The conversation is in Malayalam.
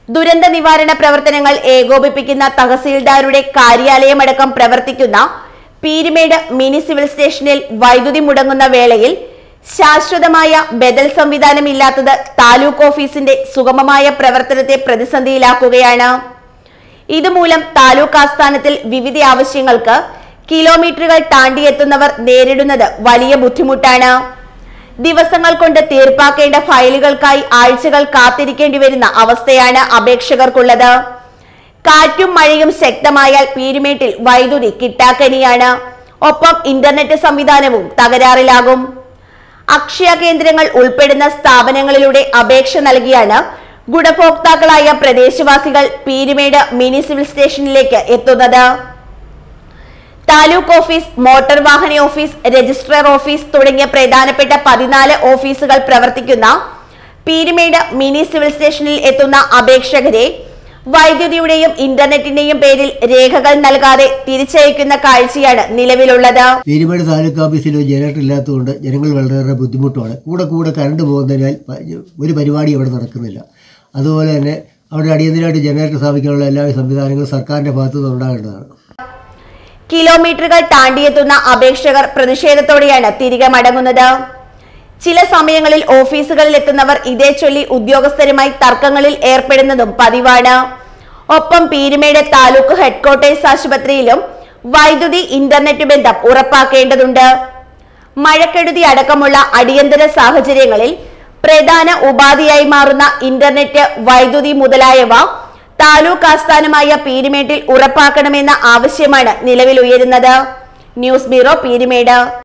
ദുരന്ത നിവാരണ പ്രവർത്തനങ്ങൾ ഏകോപിപ്പിക്കുന്ന തഹസീൽദാരുടെ കാര്യാലയമടക്കം പ്രവർത്തിക്കുന്ന പീരുമേട് മിനി സിവിൽ സ്റ്റേഷനിൽ വൈദ്യുതി മുടങ്ങുന്ന വേളയിൽ ശാശ്വതമായ ബദൽ സംവിധാനമില്ലാത്തത് താലൂക്ക് ഓഫീസിന്റെ സുഗമമായ പ്രവർത്തനത്തെ പ്രതിസന്ധിയിലാക്കുകയാണ് ഇതുമൂലം താലൂക്ക് ആസ്ഥാനത്തിൽ വിവിധ ആവശ്യങ്ങൾക്ക് കിലോമീറ്ററുകൾ താണ്ടിയെത്തുന്നവർ നേരിടുന്നത് വലിയ ബുദ്ധിമുട്ടാണ് ദിവസങ്ങൾ കൊണ്ട് തീർപ്പാക്കേണ്ട ഫയലുകൾക്കായി ആഴ്ചകൾ കാത്തിരിക്കേണ്ടി വരുന്ന അവസ്ഥയാണ് അപേക്ഷകർക്കുള്ളത് കാറ്റും മഴയും ശക്തമായാൽ പീരുമേട്ടിൽ വൈദ്യുതി കിട്ടാക്കനിയാണ് ഒപ്പം ഇന്റർനെറ്റ് സംവിധാനവും തകരാറിലാകും അക്ഷയ കേന്ദ്രങ്ങൾ ഉൾപ്പെടുന്ന സ്ഥാപനങ്ങളിലൂടെ അപേക്ഷ നൽകിയാണ് ഗുണഭോക്താക്കളായ പ്രദേശവാസികൾ പീരുമേട് മിനി സിവിൽ സ്റ്റേഷനിലേക്ക് എത്തുന്നത് താലൂക്ക് ഓഫീസ് മോട്ടോർ വാഹന ഓഫീസ് രജിസ്ട്രാർ ഓഫീസ് തുടങ്ങിയ പ്രധാനപ്പെട്ട പതിനാല് ഓഫീസുകൾ പ്രവർത്തിക്കുന്ന പീരുമേട് മിനി സിവിൽ സ്റ്റേഷനിൽ എത്തുന്ന അപേക്ഷകരെ വൈദ്യുതിയുടെയും ഇന്റർനെറ്റിന്റെയും പേരിൽ രേഖകൾ നൽകാതെ തിരിച്ചയക്കുന്ന കാഴ്ചയാണ് നിലവിലുള്ളത് പീരുമേട് താലൂക്ക് ഓഫീസിൽ ഒരു ജനറേറ്റർ ഇല്ലാത്തതുകൊണ്ട് ജനങ്ങൾ വളരെയേറെ ബുദ്ധിമുട്ടാണ് കൂടെ കൂടെ കറണ്ട് പോകുന്നതിനാൽ പ- ഒരു പരിപാടി അവിടെ നടക്കുന്നില്ല അതുപോലെ തന്നെ അവിടെ അടിയന്തരമായിട്ട് ജനറേറ്റർ സ്ഥാപിക്കാനുള്ള എല്ലാവിധ സംവിധാനങ്ങളും സർക്കാരിൻ്റെ ഭാഗത്തു നിന്ന് ഉണ്ടാകേണ്ടതാണ് കിലോമീറ്ററുകൾ താണ്ടിയെത്തുന്ന അപേക്ഷകർ പ്രതിഷേധത്തോടെയാണ് തിരികെ മടങ്ങുന്നത് ചില സമയങ്ങളിൽ ഓഫീസുകളിൽ എത്തുന്നവർ ഇതേ ചൊല്ലി ഉദ്യോഗസ്ഥരുമായി തർക്കങ്ങളിൽ ഏർപ്പെടുന്നതും പതിവാണ് ഒപ്പം പീരുമേട് താലൂക്ക് ഹെഡ്ക്വാർട്ടേഴ്സ് ആശുപത്രിയിലും വൈദ്യുതി ഇന്റർനെറ്റ് ബന്ധം ഉറപ്പാക്കേണ്ടതുണ്ട് മഴക്കെടുതി അടക്കമുള്ള അടിയന്തര സാഹചര്യങ്ങളിൽ പ്രധാന ഉപാധിയായി മാറുന്ന ഇന്റർനെറ്റ് വൈദ്യുതി മുതലായവ താലൂക്ക് ആസ്ഥാനമായ പീരുമേട്ടിൽ ഉറപ്പാക്കണമെന്ന ആവശ്യമാണ് നിലവിൽ ഉയരുന്നത് ന്യൂസ് ബ്യൂറോ പീരുമേട്